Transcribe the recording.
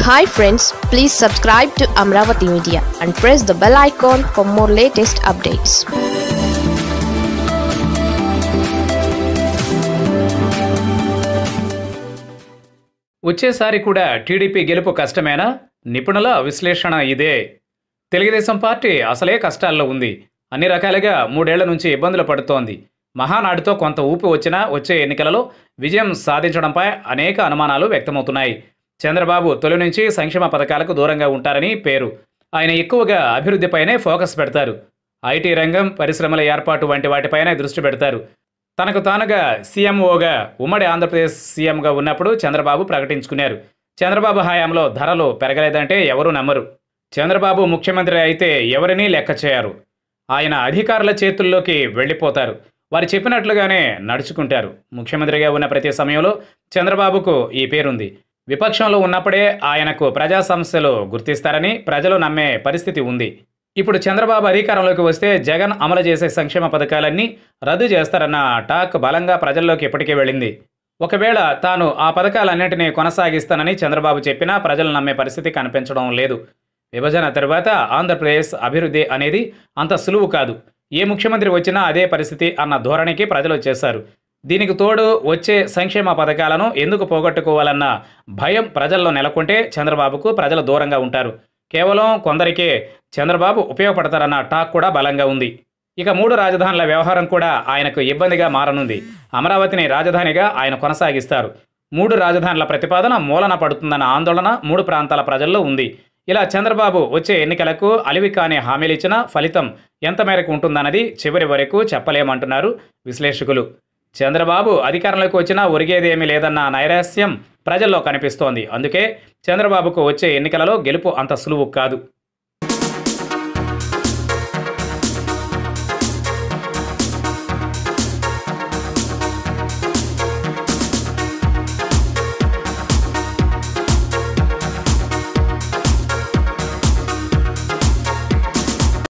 hi friends please subscribe to Amaravati media and press the bell icon for more latest updates వచ్చేసారి కూడా TDP గెలుపు కష్టమేనా నిపుణుల విశ్లేషణ ఇదే తెలుగుదేశం పార్టీ అసలే కష్టాల్లో ఉంది అన్ని రకాలుగా మూడేళ్ల నుంచి ఇబ్బందులు పడుతోంది మహానాడుతో కొంత ఊపి వచ్చినా వచ్చే ఎన్నికలలో విజయం సాధించడంపై అనేక అనుమానాలు వ్యక్తమవుతున్నాయి చంద్రబాబు తొలి నుంచి సంక్షేమ పథకాలకు దూరంగా ఉంటారని పేరు ఆయన ఎక్కువగా అభివృద్ధిపైనే ఫోకస్ పెడతారు ఐటీ రంగం పరిశ్రమల ఏర్పాటు వంటి వాటిపైనే దృష్టి పెడతారు తనకు తానుగా సీఎంఓగా ఉమ్మడి ఆంధ్రప్రదేశ్ సీఎంగా ఉన్నప్పుడు చంద్రబాబు ప్రకటించుకున్నారు చంద్రబాబు హయాంలో ధరలు పెరగలేదంటే ఎవరూ నమ్మరు చంద్రబాబు ముఖ్యమంత్రి అయితే ఎవరినీ లెక్క చేయరు ఆయన అధికారుల చేతుల్లోకి వెళ్ళిపోతారు వారు చెప్పినట్లుగానే నడుచుకుంటారు ముఖ్యమంత్రిగా ఉన్న ప్రతి సమయంలో చంద్రబాబుకు ఈ పేరుంది విపక్షంలో ఉన్నప్పుడే ఆయనకు ప్రజా సమస్యలు గుర్తిస్తారని ప్రజలు నమ్మే పరిస్థితి ఉంది ఇప్పుడు చంద్రబాబు అధికారంలోకి వస్తే జగన్ అమలు చేసే సంక్షేమ పథకాలన్నీ రద్దు చేస్తారన్న టాక్ బలంగా ప్రజల్లోకి ఇప్పటికే వెళ్ళింది ఒకవేళ తాను ఆ పథకాలన్నింటినీ కొనసాగిస్తానని చంద్రబాబు చెప్పినా ప్రజలు నమ్మే పరిస్థితి కనిపించడం లేదు విభజన తరువాత ఆంధ్రప్రదేశ్ అభివృద్ధి అనేది అంత సులువు కాదు ఏ ముఖ్యమంత్రి వచ్చినా అదే పరిస్థితి అన్న ధోరణికి ప్రజలు వచ్చేశారు దీనికి తోడు వచ్చే సంక్షేమ పథకాలను ఎందుకు పోగొట్టుకోవాలన్న భయం ప్రజల్లో నెలకొంటే చంద్రబాబుకు ప్రజలు దూరంగా ఉంటారు కేవలం కొందరికే చంద్రబాబు ఉపయోగపడతారన్న టాక్ కూడా బలంగా ఉంది ఇక మూడు రాజధానుల వ్యవహారం కూడా ఆయనకు ఇబ్బందిగా మారనుంది అమరావతిని రాజధానిగా ఆయన కొనసాగిస్తారు మూడు రాజధానుల ప్రతిపాదన మూలన పడుతుందన్న ఆందోళన మూడు ప్రాంతాల ప్రజల్లో ఉంది ఇలా చంద్రబాబు వచ్చే ఎన్నికలకు అలివి కాని హామీలు ఇచ్చిన ఫలితం ఎంత మేరకు ఉంటుందన్నది చివరి వరకు చెప్పలేమంటున్నారు విశ్లేషకులు చంద్రబాబు అధికారంలోకి వచ్చినా ఒరిగేదేమీ లేదన్న నైరాస్యం ప్రజల్లో కనిపిస్తోంది అందుకే చంద్రబాబుకు వచ్చే ఎన్నికలలో గెలుపు అంత సులువు కాదు